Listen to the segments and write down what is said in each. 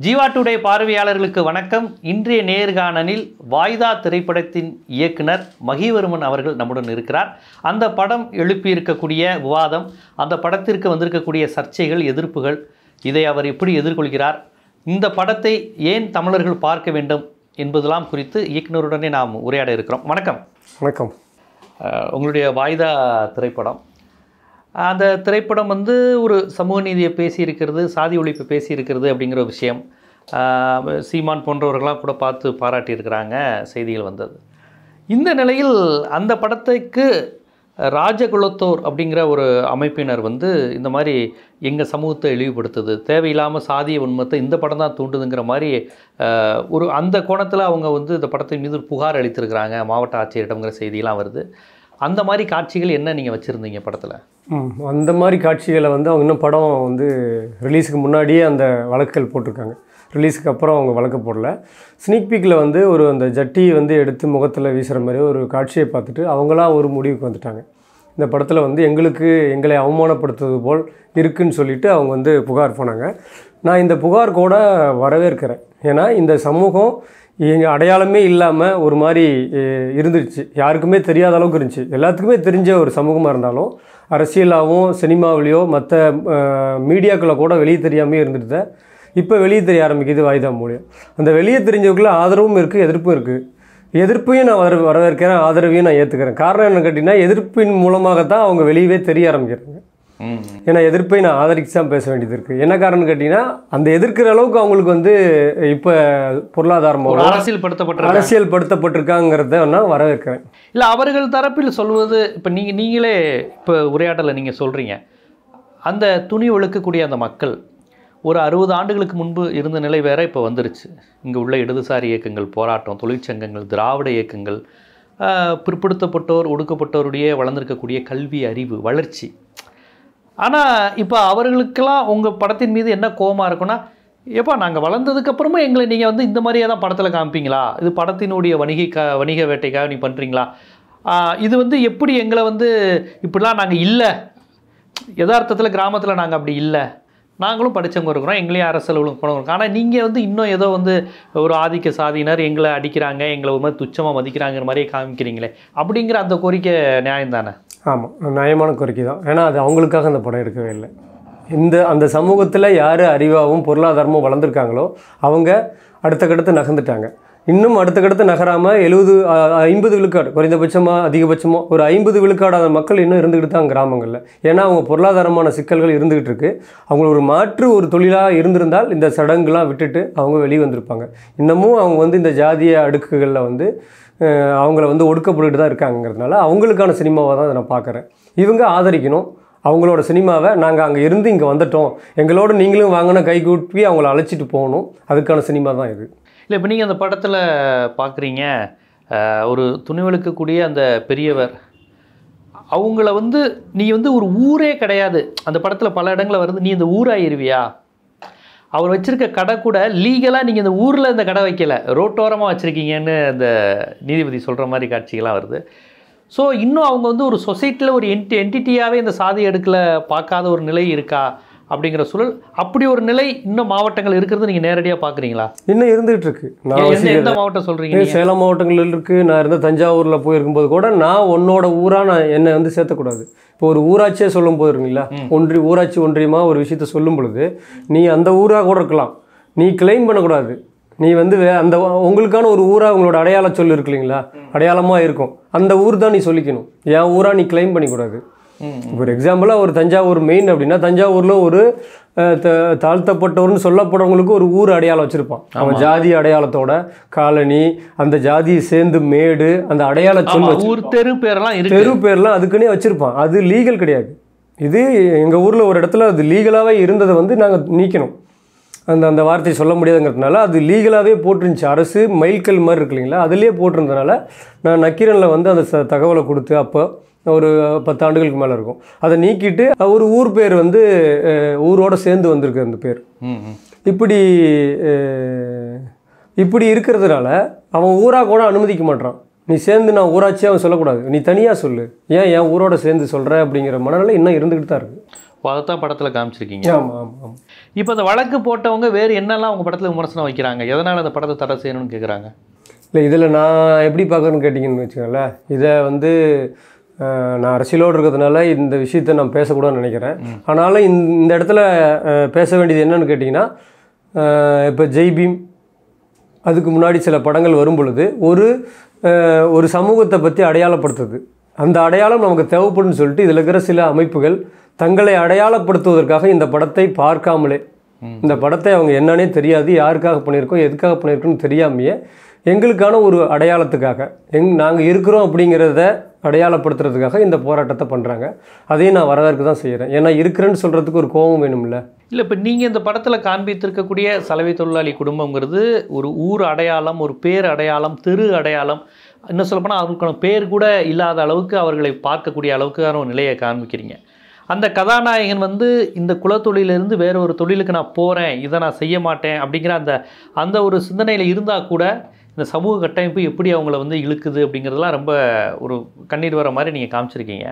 Jeeva today பார்வையாளர்களுக்கு வணக்கம் இன்றைய நேர்காணலில் வாய்தா திரைப்படத்தின் இயக்குனர் மகிவர்மன் அவர்கள் நம்முடன் இருக்கிறார் அந்த படம் எழுப்பியிருக்கக்கூடிய விவாதம் அந்த படத்திற்கு வந்திருக்கக்கூடிய சர்ச்சைகள் எதிர்ப்புகள் இதை அவர் எப்படி எதிர்கொள்கிறார் இந்த படத்தை ஏன் தமிழர்கள் பார்க்க வேண்டும் என்பதெல்லாம் குறித்து இயக்குனருடனே நாம் உரையாட இருக்கிறோம் வணக்கம் வணக்கம் அஹ், உங்களுடைய வாய்தா திரைப்படம் அந்த திரைப்படம் வந்து ஒரு சமூக நீதியை பேசியிருக்கிறது சாதி ஒழிப்பு பேசியிருக்கிறது அப்படிங்கிற ஒரு விஷயம் அஹ், சீமான் போன்றவர்களாம் கூட பார்த்து பாராட்டியிருக்கிறாங்க செய்திகள் வந்தது இந்த நிலையில் அந்த படத்துக்கு ராஜகுலத்தோர் அப்படிங்கிற ஒரு அமைப்பினர் வந்து இந்த மாதிரி எங்கள் சமூகத்தை இழிவுபடுத்துது தேவையில்லாமல் சாதிய உண்மத்தை இந்த படம் தான் தூண்டுதுங்கிற மாதிரி அஹ், ஒரு அந்த கோணத்தில் அவங்க வந்து இந்த படத்தின் மீது ஒரு புகார் அளித்திருக்கிறாங்க மாவட்ட ஆட்சியரிடம்ங்கிற செய்தியெல்லாம் வருது அந்த மாதிரி காட்சிகள் என்ன நீங்கள் வச்சுருந்தீங்க படத்தில் ம், அந்த மாதிரி காட்சிகளை வந்து அவங்க இன்னும் படம் வந்து ரிலீஸுக்கு முன்னாடியே அந்த வழக்குகள் போட்டிருக்காங்க ரிலீஸுக்கு அப்புறம் அவங்க வழக்கு போடல ஸ்னீக் பீக்கில் வந்து ஒரு அந்த ஜட்டியை வந்து எடுத்து முகத்தில் வீசுகிற மாதிரி ஒரு காட்சியை பார்த்துட்டு அவங்களா ஒரு முடிவுக்கு வந்துட்டாங்க இந்த படத்தில் வந்து எங்களுக்கு எங்களை அவமானப்படுத்துவது போல் இருக்குன்னு சொல்லிட்டு அவங்க வந்து புகார் போனாங்க நான் இந்த புகார் கூட வரவேற்கிறேன் ஏன்னா இந்த சமூகம் எங்கள் அடையாளமே இல்லாமல் ஒரு மாதிரி அஹ், இருந்துச்சு யாருக்குமே தெரியாத அளவுக்கு இருந்துச்சு எல்லாத்துக்குமே தெரிஞ்ச ஒரு சமூகமாக இருந்தாலும் அரசியலாகவும் சினிமாவிலையோ மற்ற மீடியாக்களை கூட வெளியே தெரியாமே இருந்துட்டு இப்போ வெளியே தெரிய ஆரம்பிக்குது வாய்தா மூலியம் அந்த வெளியே தெரிஞ்சவக்குள்ள ஆதரவும் இருக்குது எதிர்ப்பும் இருக்குது எதிர்ப்பையும் நான் வர வரவேற்கிறேன் ஆதரவையும் நான் ஏற்றுக்கிறேன் காரணம் என்ன கேட்டிங்கன்னா எதிர்ப்பின் மூலமாகத்தான் அவங்க வெளியவே தெரிய ஆரம்பிக்கிறாங்க ம் ஏன்னா எதிர்ப்பை நான் ஆதரிச்சு தான் பேச வேண்டியது இருக்குது என்ன காரணம்னு கேட்டிங்கன்னா அந்த எதிர்க்கிற அளவுக்கு அவங்களுக்கு வந்து இப்போ பொருளாதாரமோ ஒரு அரசியல் படுத்தப்பட்ட அரசியல் படுத்தப்பட்டிருக்காங்கிறத நான் வரவேற்கிறேன் இல்லை அவர்கள் தரப்பில் சொல்வது இப்போ நீங்கள் நீங்களே இப்போ உரையாடலை நீங்கள் சொல்கிறீங்க அந்த துணி ஒழுக்கக்கூடிய அந்த மக்கள் ஒரு அறுபது ஆண்டுகளுக்கு முன்பு இருந்த நிலை வேற இப்போ வந்துருச்சு இங்கே உள்ள இடதுசாரி இயக்கங்கள் போராட்டம் தொழிற்சங்கங்கள் திராவிட இயக்கங்கள் ஆஹ், பிற்படுத்தப்பட்டோர் ஒடுக்கப்பட்டோருடைய வளர்ந்திருக்கக்கூடிய கல்வி அறிவு வளர்ச்சி ஆனால் இப்போ அவர்களுக்கெல்லாம் உங்கள் படத்தின் மீது என்ன கோபமாக இருக்குன்னா ஏப்பா நாங்கள் வளர்ந்ததுக்கப்புறமா எங்களை நீங்கள் வந்து இந்த மாதிரியே தான் படத்தில் காமிப்பீங்களா இது படத்தினுடைய வணிக க வணிக வேட்டைக்காக நீ பண்ணுறீங்களா இது வந்து எப்படி எங்களை வந்து இப்படிலாம் நாங்கள் இல்லை யதார்த்தத்தில் கிராமத்தில் நாங்கள் அப்படி இல்லை நாங்களும் படித்தவங்க இருக்கிறோம் எங்களையும் அரசு அலுவலகம் போனவங்க ஆனால் நீங்கள் வந்து இன்னும் ஏதோ வந்து ஒரு ஆதிக்க சாதியினர் எங்களை அடிக்கிறாங்க எங்களை ஒரு மாதிரி துச்சமாக மதிக்கிறாங்கிற மாதிரியே காமிக்கிறீங்களே அப்படிங்கிற அந்த கோரிக்கை நியாயம் தானே ஆமாம் நியாயமான கோரிக்கை தான் ஏன்னா அது அவங்களுக்காக அந்த படம் எடுக்கவே இல்லை இந்த அந்த சமூகத்தில் யார் அறிவாகவும் பொருளாதாரமும் வளர்ந்துருக்காங்களோ அவங்க அடுத்த கடுத்து நகர்ந்துட்டாங்க இன்னும் அடுத்த கடுத்து நகராமல் எழுபது ஐம்பது விழுக்காடு குறைந்தபட்சமாக அதிகபட்சமாக ஒரு ஐம்பது விழுக்காடாத மக்கள் இன்னும் இருந்துக்கிட்டு தான் கிராமங்களில் ஏன்னா அவங்க பொருளாதாரமான சிக்கல்கள் இருந்துகிட்டு இருக்கு அவங்க ஒரு மாற்று ஒரு தொழிலாக இருந்திருந்தால் இந்த சடங்குலாம் விட்டுட்டு அவங்க வெளியே வந்திருப்பாங்க இன்னமும் அவங்க வந்து இந்த ஜாதிய அடுக்குகளில் வந்து அஹ், அவங்கள வந்து ஒடுக்கப்பட்டு தான் இருக்காங்கிறதுனால அவங்களுக்கான சினிமாவை தான் அதை நான் பார்க்குறேன் இவங்க ஆதரிக்கணும் அவங்களோட சினிமாவை நாங்கள் அங்கே இருந்து இங்கே வந்துட்டோம் எங்களோட நீங்களும் வாங்கின கை கூப்பி அவங்கள அழைச்சிட்டு போகணும் அதுக்கான சினிமா தான் இது இல்லை இப்போ நீங்கள் அந்த படத்தில் பார்க்குறீங்க ஒரு துணிவெழுக்கக்கூடிய அந்த பெரியவர் அவங்கள வந்து நீ வந்து ஒரு ஊரே கிடையாது அந்த படத்தில் பல இடங்களில் வருது நீ இந்த ஊராயிருவியா அவர் வச்சிருக்க கடை கூட லீகலாக நீங்கள் இந்த ஊரில் இந்த கடை வைக்கல ரோட்டோரமாக வச்சுருக்கீங்கன்னு அந்த நீதிபதி சொல்கிற மாதிரி காட்சிகள்லாம் வருது ஸோ இன்னும் அவங்க வந்து ஒரு சொசைட்டியில் ஒரு என்டி என்டிட்டியாகவே இந்த சாதி அடுக்கில் பார்க்காத ஒரு நிலை இருக்கா அப்படிங்கிற சூழல் அப்படி ஒரு நிலை இன்னும் மாவட்டங்கள் இருக்கிறது நீங்கள் நேரடியாக பார்க்குறீங்களா இன்னும் இருந்துகிட்டு இருக்கு நான் எந்த வசிக்கிற- எந்த மாவட்டம் சொல்கிறீங்க ஏன் சேலம் மாவட்டங்களில் இருக்குது நான் இருந்த தஞ்சாவூரில் போயிருக்கும்போது கூட நான் உன்னோட ஊராக நான் என்னை வந்து சேர்த்தக்கூடாது இப்போ ஒரு ஊராட்சியே சொல்லும் போது இருக்குங்களா ஒன்றி ஊராட்சி ஒன்றியமாக ஒரு விஷயத்த சொல்லும் பொழுது நீ அந்த ஊராக கூட இருக்கலாம் நீ கிளைம் பண்ணக்கூடாது நீ வந்து வே- அந்த உங்களுக்கான ஒரு ஊராக உங்களோட அடையாள சொல் இருக்கு இல்லைங்களா அடையாளமாக இருக்கும் அந்த ஊர் தான் நீ சொல்லிக்கணும் என் ஊராக நீ கிளைம் பண்ணிக்கூடாது இப்போ ஒரு எக்ஸாம்பிளாக ஒரு தஞ்சாவூர் மெயின் அப்படின்னா தஞ்சாவூரில் ஒரு அஹ், த- தாழ்த்தப்பட்டவர்னு சொல்லப்படுறவங்களுக்கு ஒரு ஊர் அடையாளம் வச்சுருப்பான் அவன் ஜாதி அடையாளத்தோட காலனி அந்த ஜாதியை சேர்ந்து மேடு அந்த அடையாள சொல் ஆமா, ஊர் தெரு பேரெல்லாம் இருக்கு தெரு பேர்லாம் அதுக்குன்னே வச்சுருப்பான் அது லீகல் கிடையாது இது எங்கள் ஊரில் ஒரு இடத்துல அது லீகலாகவே இருந்ததை வந்து நாங்கள் நீக்கணும் அந்த அந்த வார்த்தையை சொல்ல முடியாதுங்கிறதுனால அது லீகலாகவே போட்டுருந்துச்சு அரசு மைல்கல் மாதிரி இருக்கு இல்லைங்களா அதுலேயே போட்டிருந்தனால நான் நக்கீரனில் வந்து அந்த ச- தகவலை கொடுத்து அப்போ ஒரு பத்து ஆண்டுகளுக்கு மேலே இருக்கும் அதை நீக்கிட்டு ஒரு ஊர் பேர் வந்து அஹ், ஊரோட சேர்ந்து வந்திருக்கு அந்த பேர் ம், ம். இப்படி அஹ், இப்படி இருக்கிறதுனால அவன் ஊராக கூட அனுமதிக்க மாட்டான் நீ சேர்ந்து நான் ஊராட்சியாக அவன் சொல்லக்கூடாது நீ தனியாக சொல்லு ஏன் என் ஊரோட சேர்ந்து சொல்கிற அப்படிங்கிற மனநிலை இன்னும் இருந்துக்கிட்டு தான் இருக்குது இப்போ அதைத்தான் படத்தில் காமிச்சிருக்கீங்க ஆமாம் ஆமாம் ஆமாம் இப்போ அந்த வழக்கு போட்டவங்க வேறு என்னெல்லாம் அவங்க படத்தில் விமர்சனம் வைக்கிறாங்க எதனால் அந்த படத்தை தடை செய்யணும்னு கேட்குறாங்க இல்லை இதில் நான் எப்படி பார்க்குறேன்னு கேட்டிங்கன்னு வச்சுக்கோங்களேன் இதை வந்து அஹ், நான் அரசியலோடு இருக்கிறதுனால இந்த விஷயத்தை நான் பேசக்கூடாதுன்னு நினைக்கிறேன் ஆனாலும் இந்த இந்த இடத்துல அஹ், பேச வேண்டியது என்னன்னு கேட்டிங்கன்னா இப்போ ஜெய் பீம் அதுக்கு முன்னாடி சில படங்கள் வரும் பொழுது ஒரு அஹ், ஒரு சமூகத்தை பற்றி அடையாளப்படுத்துது அந்த அடையாளம் நமக்கு தேவைப்படும்னு சொல்லிட்டு இதில் இருக்கிற சில அமைப்புகள் தங்களை அடையாளப்படுத்துவதற்காக இந்த படத்தை பார்க்காமலே இந்த படத்தை அவங்க என்னன்னே தெரியாது யாருக்காக பண்ணியிருக்கோம் எதுக்காக பண்ணியிருக்கோன்னு தெரியாமையே எங்களுக்கான ஒரு அடையாளத்துக்காக எங் நாங்கள் இருக்கிறோம் அப்படிங்கிறத அடையாளப்படுத்துறதுக்காக இந்த போராட்டத்தை பண்ணுறாங்க அதையும் நான் வரவேற்க தான் செய்கிறேன் ஏன்னா இருக்கிறேன்னு சொல்கிறதுக்கு ஒரு கோபம் வேணும்ல இல்லை இப்போ நீங்கள் இந்த படத்தில் காண்பித்திருக்கக்கூடிய சலவை தொழிலாளி குடும்பங்கிறது ஒரு ஊர் அடையாளம் ஒரு பேர் அடையாளம் தெரு அடையாளம் இன்னும் சொல்லப்போனால் அவர்களுக்கான பேர் கூட இல்லாத அளவுக்கு அவர்களை பார்க்கக்கூடிய அளவுக்கான ஒரு நிலையை காண்பிக்கிறீங்க அந்த கதாநாயகன் வந்து இந்த குலத்தொழிலிருந்து வேற ஒரு தொழிலுக்கு நான் போகிறேன் இதை நான் செய்ய மாட்டேன் அப்படிங்கிற அந்த அந்த ஒரு சிந்தனையில் இருந்தால் கூட இந்த சமூக கட்டமைப்பு எப்படி அவங்கள வந்து இழுக்குது அப்படிங்கிறதெல்லாம் ரொம்ப ஒரு கண்ணீர் வர மாதிரி நீங்கள் காமிச்சிருக்கீங்க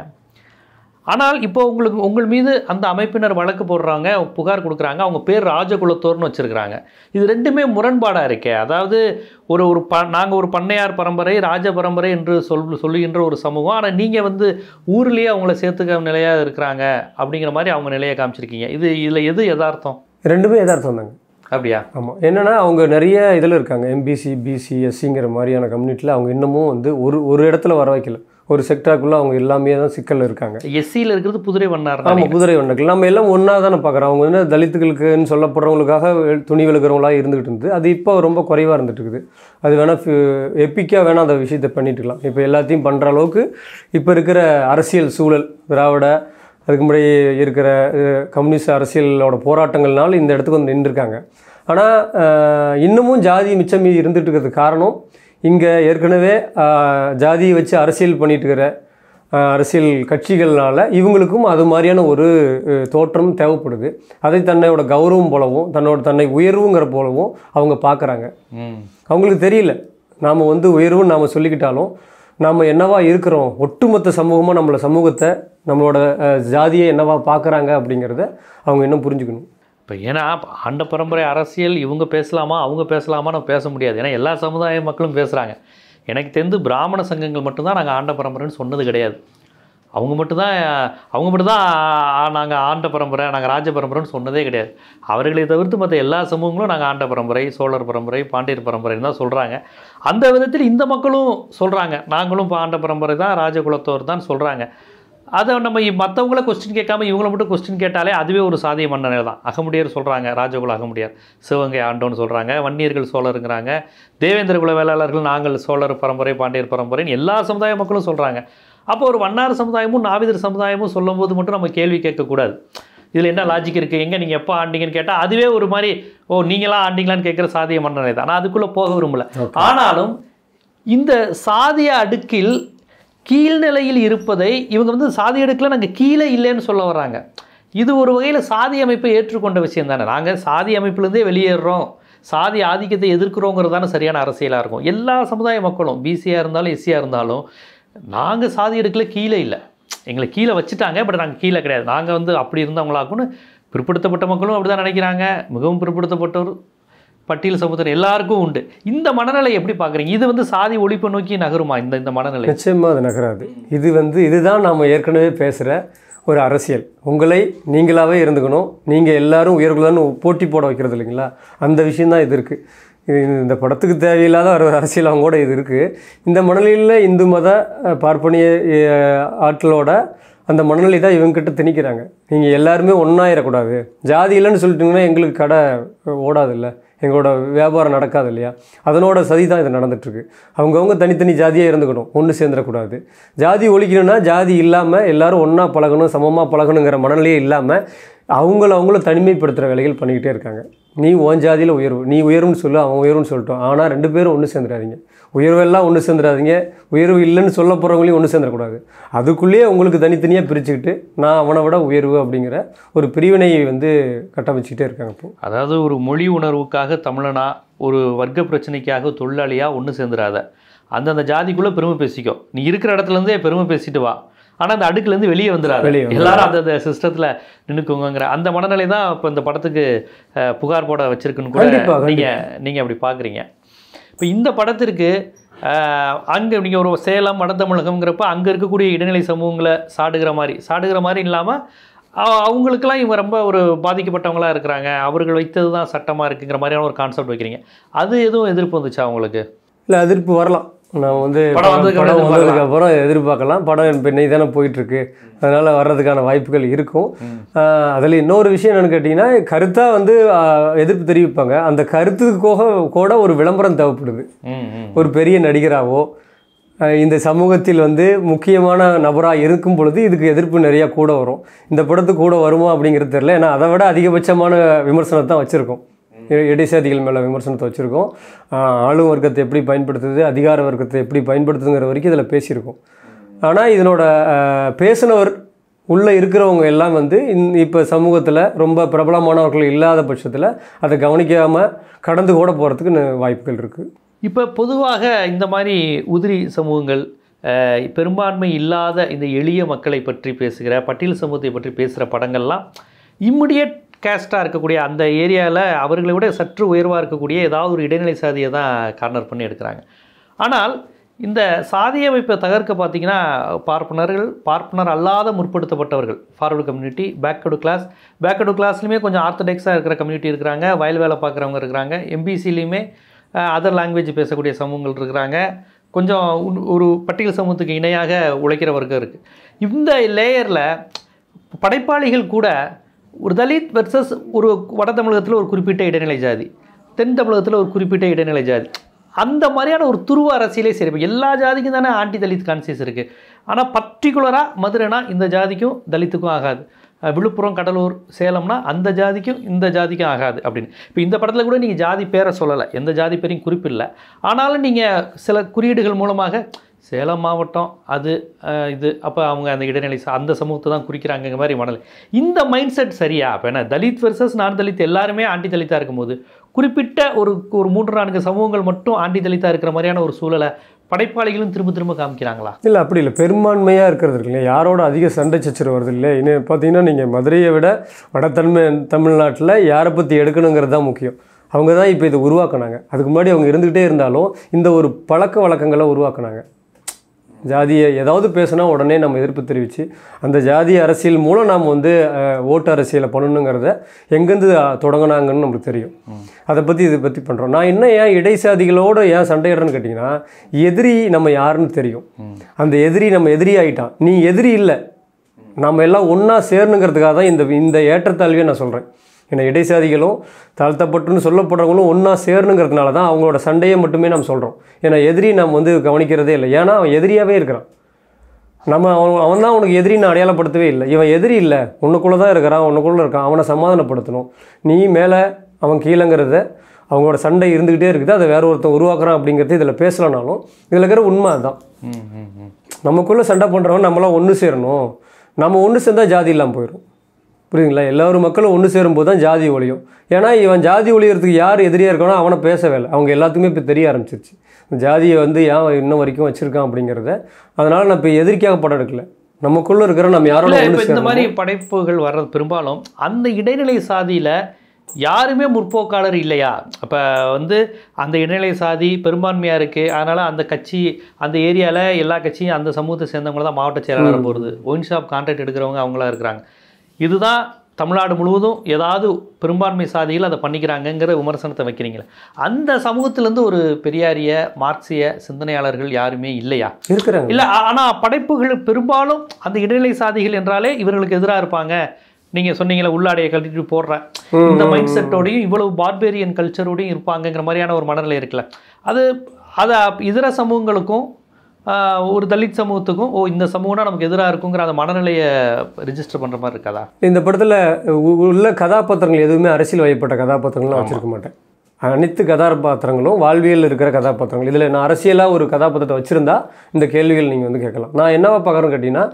ஆனால் இப்போ உங்களுக்கு உங்கள் மீது அந்த அமைப்பினர் வழக்கு போடுறாங்க புகார் கொடுக்குறாங்க அவங்க பேர் ராஜகுலத்தோர்னு வச்சுருக்கிறாங்க இது ரெண்டுமே முரண்பாடாக இருக்கே அதாவது ஒரு ஒரு ப நாங்கள் ஒரு பண்ணையார் பரம்பரை ராஜ பரம்பரை என்று சொல் சொல்லுகின்ற ஒரு சமூகம் ஆனால் நீங்கள் வந்து ஊர்லேயே அவங்கள சேர்த்துக்க நிலையாக இருக்கிறாங்க அப்படிங்கிற மாதிரி அவங்க நிலையை காமிச்சிருக்கீங்க இது இதில் எது யதார்த்தம் ரெண்டுமே யதார்த்தம் தாங்க அப்படியா ஆமாம் என்னென்னா அவங்க நிறைய இதில் இருக்காங்க எம்பிசி பிசி எஸ்சிங்கிற மாதிரியான கம்யூனிட்டியில் அவங்க இன்னமும் வந்து ஒரு ஒரு இடத்துல வர வைக்கல ஒரு செக்டாருக்குள்ளே அவங்க எல்லாமே தான் சிக்கலில் இருக்காங்க எஸ்சியில் இருக்கிறது குதிரை வண்ணார் ஆமாம் குதிரை வண்டர்கள் நம்ம எல்லாம் ஒன்றா தானே பார்க்குறோம் அவங்க வந்து தலித்துகளுக்குன்னு சொல்லப்படுறவங்களுக்காக வெ- துணி விழுக்கிறவங்களா இருந்துகிட்டு இருந்தது அது இப்போ ரொம்ப குறைவாக இருந்துட்டு இருக்குது அது வேணால் எப்பிக்காக வேணால் அந்த விஷயத்தை பண்ணிட்டு இருக்கலாம் இப்போ எல்லாத்தையும் பண்ணுற அளவுக்கு இப்போ இருக்கிற அரசியல் சூழல் திராவிட அதுக்கு முன்னாடி இருக்கிற அஹ், கம்யூனிஸ்ட் அரசியலோட போராட்டங்கள்னால இந்த இடத்துக்கு வந்து நின்றுருக்காங்க ஆனால் இன்னமும் ஜாதி மிச்சம் மீதி இருந்துட்டு இருக்கிறதுக்கு காரணம் இங்கே ஏற்கனவே அஹ், ஜாதியை வச்சு அரசியல் பண்ணிட்டு இருக்கிற அஹ், அரசியல் கட்சிகள்னால இவங்களுக்கும் அது மாதிரியான ஒரு அஹ், தோற்றம் தேவைப்படுது அதை தன்னோட கௌரவம் போலவும் தன்னோட தன்னை உயர்வுங்கிற போலவும் அவங்க பார்க்குறாங்க ம் அவங்களுக்கு தெரியல நாம் வந்து உயர்வுன்னு நாம் சொல்லிக்கிட்டாலும் நாம் என்னவா இருக்கிறோம் ஒட்டுமொத்த சமூகமாக நம்மளோட சமூகத்தை நம்மளோட அஹ், ஜாதியை என்னவா பார்க்குறாங்க அப்படிங்கிறத அவங்க இன்னும் புரிஞ்சுக்கணும் இப்போ ஏன்னா ஆண்ட பரம்பரை அரசியல் இவங்க பேசலாமா அவங்க பேசலாமா நம்ம பேச முடியாது ஏன்னா எல்லா சமுதாய மக்களும் பேசுகிறாங்க எனக்கு தெரிந்து பிராமண சங்கங்கள் மட்டும்தான் நாங்கள் ஆண்ட பரம்பரைன்னு சொன்னது கிடையாது அவங்க மட்டும்தான் அவங்க மட்டும்தான் நாங்கள் ஆண்ட பரம்பரை நாங்கள் ராஜ பரம்பரைன்னு சொன்னதே கிடையாது அவர்களை தவிர்த்து மற்ற எல்லா சமூகங்களும் நாங்கள் ஆண்ட பரம்பரை சோழர் பரம்பரை பாண்டியர் பரம்பரைன்னு தான் சொல்கிறாங்க அந்த விதத்தில் இந்த மக்களும் சொல்கிறாங்க நாங்களும் இப்போ ஆண்ட பரம்பரை தான் ராஜகுலத்தோர் தான் சொல்கிறாங்க அதை நம்ம மற்றவங்கள கொஸ்டின் கேட்காம இவங்கள மட்டும் கொஸ்டின் கேட்டாலே அதுவே ஒரு சாதிய மன்னனை தான் அகமுடியார் சொல்கிறாங்க ராஜகுல அகமுடியார் சிவகங்கை ஆண்டோன்னு சொல்கிறாங்க வன்னியர்கள் சோழருங்கிறாங்க தேவேந்திர குல வேளாளர்கள் நாங்கள் சோழர் பரம்பரை பாண்டியர் பரம்பரைன்னு எல்லா சமுதாய மக்களும் சொல்கிறாங்க அப்போ ஒரு வண்ணார் சமுதாயமும் நாவிதர் சமுதாயமும் சொல்லும்போது மட்டும் நம்ம கேள்வி கேட்கக்கூடாது இதில் என்ன லாஜிக் இருக்குது எங்கே நீங்கள் எப்போ ஆண்டீங்கன்னு கேட்டால் அதுவே ஒரு மாதிரி ஓ நீங்களாம் ஆண்டீங்களான்னு கேட்குற சாதிய மன்னனை தான் நான் அதுக்குள்ளே போக விரும்பல ஆனாலும் இந்த சாதிய அடுக்கில் கீழ்நிலையில் இருப்பதை இவங்க வந்து சாதி அடுக்கில் நாங்கள் கீழே இல்லைன்னு சொல்ல வர்றாங்க இது ஒரு வகையில் சாதி அமைப்பை ஏற்றுக்கொண்ட விஷயம் தானே நாங்கள் சாதி அமைப்பிலேருந்தே வெளியேறுறோம் சாதி ஆதிக்கத்தை எதிர்க்கிறோங்கிறது தானே சரியான அரசியலாக இருக்கும் எல்லா சமுதாய மக்களும் பிசியாக இருந்தாலும் எஸ்சியாக இருந்தாலும் நாங்கள் சாதி அடுக்கில் கீழே இல்லை எங்களை கீழே வச்சுட்டாங்க பட் நாங்கள் கீழே கிடையாது நாங்கள் வந்து அப்படி இருந்தவங்களாக்குன்னு பிற்படுத்தப்பட்ட மக்களும் அப்படி தான் நினைக்கிறாங்க மிகவும் பிற்படுத்தப்பட்டவர் பட்டியல் சமுதாயம் எல்லாருக்கும் உண்டு இந்த மனநிலை எப்படி பார்க்குறீங்க இது வந்து சாதி ஒழிப்பை நோக்கி நகருமா இந்த இந்த மனநிலை நிச்சயமாக அது நகராது இது வந்து இதுதான் நாம் ஏற்கனவே பேசுகிற ஒரு அரசியல் உங்களை நீங்களாகவே இருந்துக்கணும் நீங்கள் எல்லாரும் உயர்வுகளான்னு போட்டி போட வைக்கிறது இல்லைங்களா அந்த விஷயந்தான் இது இருக்குது இது இந்த படத்துக்கு தேவையில்லாத ஒரு அரசியல் அவங்க கூட இது இருக்குது இந்த மனநிலையில் இந்து மத அஹ், பார்ப்பனிய அஹ், ஆட்களோட அந்த மனநிலை தான் இவங்ககிட்ட திணிக்கிறாங்க நீங்கள் எல்லாருமே ஒன்றாயிடக்கூடாது ஜாதி இல்லைன்னு சொல்லிட்டீங்கன்னா எங்களுக்கு கடை ஓடாது இல்லை எங்களோட வியாபாரம் நடக்காது இல்லையா அதனோட சதி தான் இது நடந்துட்டுருக்கு அவங்கவுங்க தனித்தனி ஜாதியாக இருந்துக்கணும் ஒன்று சேர்ந்துடக்கூடாது ஜாதி ஒழிக்கணும்னா ஜாதி இல்லாமல் எல்லாரும் ஒன்றா பழகணும் சமமாக பழகணுங்கிற மனநிலையே இல்லாமல் அவங்கள அவங்கள தனிமைப்படுத்துகிற வேலைகள் பண்ணிக்கிட்டே இருக்காங்க நீ உன் ஜாதியில் உயர்வு நீ உயர்வுன்னு சொல்லு அவன் உயர்வுன்னு சொல்லிட்டோம் ஆனால் ரெண்டு பேரும் ஒன்று சேர்ந்துடாதீங்க உயர்வெல்லாம் ஒன்று சேர்ந்துடாதீங்க உயர்வு இல்லைன்னு சொல்ல போகிறவங்களையும் ஒன்று சேர்ந்துடக்கூடாது அதுக்குள்ளேயே உங்களுக்கு தனித்தனியாக பிரிச்சுக்கிட்டு நான் அவனை விட உயர்வு அப்படிங்கிற ஒரு பிரிவினையை வந்து கட்டமைச்சிக்கிட்டே இருக்காங்க இப்போ அதாவது ஒரு மொழி உணர்வுக்காக தமிழனா ஒரு வர்க்க பிரச்சனைக்காக தொழிலாளியாக ஒன்று சேர்ந்துடாத அந்தந்த ஜாதிக்குள்ளே பெருமை பேசிக்கோ நீ இருக்கிற இடத்துல இருந்தே பெருமை பேசிட்டு வா ஆனால் அந்த அடுக்குலேருந்து வெளியே வந்துடாது வெளியே வந்துடாத. எல்லாரும் அந்த சிஸ்டத்தில் நின்றுக்குங்கிற அந்த மனநிலை தான் இப்போ இந்த படத்துக்கு அஹ், புகார் போட வச்சிருக்குன்னு கூட கண்டிப்பா, நீங்கள் நீங்கள் அப்படி பார்க்குறீங்க இப்போ இந்த படத்திற்கு அங்கே நீங்கள் ஒரு சேலம் வட தமிழகம்ங்கிறப்ப அங்கே இருக்கக்கூடிய இடைநிலை சமூகங்களை சாடுகிற மாதிரி சாடுகிற மாதிரி இல்லாமல் அவங்களுக்கெல்லாம் இவங்க ரொம்ப ஒரு பாதிக்கப்பட்டவங்களா இருக்கிறாங்க அவர்கள் வைத்தது தான் சட்டமாக இருக்குங்கிற மாதிரியான ஒரு கான்செப்ட் வைக்கிறீங்க அது எதுவும் எதிர்ப்பு வந்துச்சா அவங்களுக்கு இல்லை எதிர்ப்பு வரலாம் நான் வந்து படம் வந்ததுக்கு அப்புறம் படம் வந்ததுக்கு அப்புறம் எதிர்பார்க்கலாம் படம் இப்போ இன்னைக்கு தானே போயிட்டுருக்கு அதனால் வர்றதுக்கான வாய்ப்புகள் இருக்கும் அதில் இன்னொரு விஷயம் என்னென்னு கேட்டிங்கன்னா கருத்தாக வந்து ஆஹ், எதிர்ப்பு தெரிவிப்பாங்க அந்த கருத்துக்கு போக கூட ஒரு விளம்பரம் தேவைப்படுது ம் ம் ஒரு பெரிய நடிகராகவோ அஹ், இந்த சமூகத்தில் வந்து முக்கியமான நபராக இருக்கும் பொழுது இதுக்கு எதிர்ப்பு நிறையா கூட வரும் இந்த படத்துக்கு கூட வருமா அப்படிங்கிறது தெரியல ஏன்னா அதை விட அதிகபட்சமான விமர்சனத்தை தான் வச்சுருக்கோம் இடைசாதிகள் மேலே விமர்சனத்தை வச்சுருக்கோம் ஆளும் வர்க்கத்தை எப்படி பயன்படுத்துது அதிகார வர்க்கத்தை எப்படி பயன்படுத்துதுங்கிற வரைக்கும் இதில் பேசியிருக்கோம் ஆனால் இதனோட அஹ், பேசினவர் உள்ளே இருக்கிறவங்க எல்லாம் வந்து இப்போ சமூகத்தில் ரொம்ப பிரபலமானவர்கள் இல்லாத பட்சத்தில் அதை கவனிக்காமல் கடந்து கூட போகிறதுக்கு வாய்ப்புகள் இருக்குது இப்போ பொதுவாக இந்த மாதிரி உதிரி சமூகங்கள் அஹ், பெரும்பான்மை இல்லாத இந்த எளிய மக்களை பற்றி பேசுகிற பட்டியல் சமூகத்தை பற்றி பேசுகிற படங்கள்லாம் இம்மிடியட் கேஸ்டாக இருக்கக்கூடிய அந்த ஏரியாவில் அவர்களை விட சற்று உயர்வாக இருக்கக்கூடிய ஏதாவது ஒரு இடைநிலை சாதியை தான் கார்னர் பண்ணி எடுக்கிறாங்க ஆனால் இந்த சாதிய அமைப்பை தகர்க்க பார்த்தீங்கன்னா பார்ப்பனர்கள் பார்ப்பனர் அல்லாத முற்படுத்தப்பட்டவர்கள் forward community backward class backward கிளாஸ்லையுமே கொஞ்சம் ஆர்த்தடாக்ஸாக இருக்கிற கம்யூனிட்டி இருக்கிறாங்க வயல் வேலை பார்க்குறவங்க இருக்கிறாங்க எம்பிசிலையுமே அதர் லாங்குவேஜ் பேசக்கூடிய சமூகங்கள் இருக்கிறாங்க கொஞ்சம் உன்- ஒரு பட்டியல் சமூகத்துக்கு இணையாக உழைக்கிற வர்க்கம் இருக்குது இந்த லேயரில் படைப்பாளிகள் கூட ஒரு தலித் வெர்சஸ் ஒரு வட தமிழகத்தில் ஒரு குறிப்பிட்ட இடைநிலை ஜாதி தென் தமிழகத்தில் ஒரு குறிப்பிட்ட இடைநிலை ஜாதி அந்த மாதிரியான ஒரு துருவ அரசியலே சரி இப்போ எல்லா ஜாதிக்கும் தானே ஆன்டி தலித் கான்சியஸ் இருக்குது ஆனால் பர்டிகுலராக மதுரைனா இந்த ஜாதிக்கும் தலித்துக்கும் ஆகாது அஹ் விழுப்புரம் கடலூர் சேலம்னா அந்த ஜாதிக்கும் இந்த ஜாதிக்கும் ஆகாது அப்படின்னு இப்போ இந்த படத்தில் கூட நீங்கள் ஜாதி பேரை சொல்லலை எந்த ஜாதி பேரையும் குறிப்பில்லை ஆனாலும் நீங்கள் சில குறியீடுகள் மூலமாக சேலம் மாவட்டம் அது அஹ், இது அப்போ அவங்க அந்த இடைநிலை ச- அந்த சமூகத்தை தான் குறிக்கிறாங்கங்கிற மாதிரி மணல் இந்த மைண்ட் செட் சரியா அப்போ என்ன தலித் வெர்சஸ் நான் தலித் எல்லாருமே ஆண்டி தலித்தாக இருக்கும்போது குறிப்பிட்ட ஒரு ஒரு மூன்று நான்கு சமூகங்கள் மட்டும் ஆண்டி தலித்தாக இருக்கிற மாதிரியான ஒரு சூழலை படைப்பாளிகளும் திரும்ப திரும்ப காமிக்கிறாங்களா இல்லை அப்படி இல்லை பெரும்பான்மையாக இருக்கிறது இருக்கு இல்லையா யாரோட அதிக சண்டை சச்சரவு வருது இல்லையா இன்னும் பார்த்தீங்கன்னா நீங்கள் மதுரையை விட வட தமிழ் தமிழ்நாட்டில் யாரை பற்றி எடுக்கணுங்கிறது தான் முக்கியம் அவங்க தான் இப்போ இதை உருவாக்குனாங்க அதுக்கு முன்னாடி அவங்க இருந்துகிட்டே இருந்தாலும் இந்த ஒரு பழக்க வழக்கங்களை உருவாக்குனாங்க ஜாதியை ஏதாவது பேசினா உடனே நம்ம எதிர்ப்பு தெரிவித்து அந்த ஜாதி அரசியல் மூலம் நாம் வந்து அஹ், ஓட்டு அரசியலை பண்ணணுங்கிறத எங்கேருந்து அஹ், தொடங்குனாங்கன்னு நமக்கு தெரியும் அதை பற்றி இதை பற்றி பண்ணுறோம் நான் இன்னும் ஏன் இடைசாதிகளோடு ஏன் சண்டையிடுறேன்னு கேட்டிங்கன்னா எதிரி நம்ம யாருன்னு தெரியும் அந்த எதிரி நம்ம எதிரி ஆயிட்டான் நீ எதிரி இல்லை நம்ம எல்லாம் ஒன்றா சேரணுங்கிறதுக்காக தான் இந்த இந்த ஏற்றத்தாழ்வையை நான் சொல்கிறேன் ஏன்னா இடைசாதிகளும் தாழ்த்தப்பட்டுன்னு சொல்லப்படுறவங்களும் ஒன்றா சேரணுங்கிறதுனால தான் அவங்களோட சண்டையை மட்டுமே நம்ம சொல்கிறோம் ஏன்னா எதிரி நம்ம வந்து கவனிக்கிறதே இல்லை ஏன்னா அவன் எதிரியாகவே இருக்கிறான் நம்ம அவன் அவன் தான் உனக்கு எதிரின்னு அடையாளப்படுத்தவே இல்லை இவன் எதிரி இல்லை உன்னுக்குள்ளே தான் இருக்கிறான் உன்னுக்குள்ளே இருக்கான் அவனை சமாதானப்படுத்தணும் நீ மேலே அவன் கீழேங்கிறத அவங்களோட சண்டை இருந்துக்கிட்டே இருக்குது அதை வேற ஒருத்தன் உருவாக்குறான் அப்படிங்கிறது இதில் பேசலனாலும் இதில் இருக்கிற உண்மை அதுதான் ம் ம் ம் நமக்குள்ளே சண்டை பண்ணுறவன் நம்மளாம் ஒன்று சேரணும் நம்ம ஒன்று சேர்ந்தால் ஜாதி இல்லாமல் போயிடும் புரியுதுங்களா எல்லாரும் மக்களும் ஒன்று சேரும்போது தான் ஜாதி ஒழியும் ஏன்னா இவன் ஜாதி ஒழியறதுக்கு யார் எதிரியாக இருக்கானோ அவனை பேசவே இல்லை அவங்க எல்லாத்துக்குமே இப்போ தெரிய ஆரம்பிச்சிருச்சு இந்த ஜாதியை வந்து ஏன் இன்னும் வரைக்கும் வச்சுருக்கான் அப்படிங்கிறத அதனால் நான் இப்போ எதிர்க்காக படம் எடுக்கல நமக்குள்ளே இருக்கிற நம்ம யாரோட இல்ல, ஒன்று இப்ப இந்த சேரணும் மாதிரி படைப்புகள் வர்றது பெரும்பாலும் அந்த இடைநிலை சாதியில யாருமே முற்போக்காளர் இல்லையா அப்ப வந்து அந்த இடைநிலை சாதி பெரும்பான்மையா இருக்கு அதனால அந்த கட்சி அந்த ஏரியால எல்லா கட்சியும் அந்த சமூகத்தை சேர்ந்தவங்க தான் மாவட்ட செயலாளர் போகிறது ஒயின் ஷாப் கான்ட்ராக்ட் எடுக்கிறவங்க அவங்களா இருக்கிறாங்க இதுதான் தமிழ்நாடு முழுவதும் ஏதாவது பெரும்பான்மை சாதிகள் அதை பண்ணிக்கிறாங்கங்கிற விமர்சனத்தை வைக்கிறீங்களே அந்த சமூகத்திலேருந்து ஒரு பெரியாரிய மார்க்சிய சிந்தனையாளர்கள் யாருமே இல்லையா இருக்கிறாங்க இல்ல ஆ- ஆனா படைப்புகள் பெரும்பாலும் அந்த இடைநிலை சாதிகள் என்றாலே இவர்களுக்கு எதிரா இருப்பாங்க நீங்க சொன்னீங்களே உள்ளாடையை கழட்டிட்டு போடுறேன் இந்த மைண்ட் செட்டோடையும் இவ்வளவு பார்பேரியன் கல்ச்சரோடையும் இருப்பாங்கங்கிற மாதிரியான ஒரு மனநிலை இருக்குல்ல அது அது இதர சமூகங்களுக்கும் ஆஹ், ஒரு தலித் சமூகத்துக்கும் ஓ இந்த சமூகம்னா நமக்கு எதிராக இருக்குங்கிற அந்த மனநிலையை ரிஜிஸ்டர் பண்ற மாதிரி இருக்காதா இந்த படத்தில் உள்ள கதாபாத்திரங்கள் எதுவுமே அரசியல் வயப்பட்ட கதாபாத்திரங்கள்லாம் வச்சிருக்க மாட்டேன் அனைத்து கதாபாத்திரங்களும் வாழ்வியல் இருக்கிற கதாபாத்திரங்கள் இதில் நான் அரசியலாக ஒரு கதாபாத்திரத்தை வச்சுருந்தா இந்த கேள்விகள் நீங்கள் வந்து கேட்கலாம் நான் என்னவா பார்க்குறேன்னு கேட்டிங்கன்னா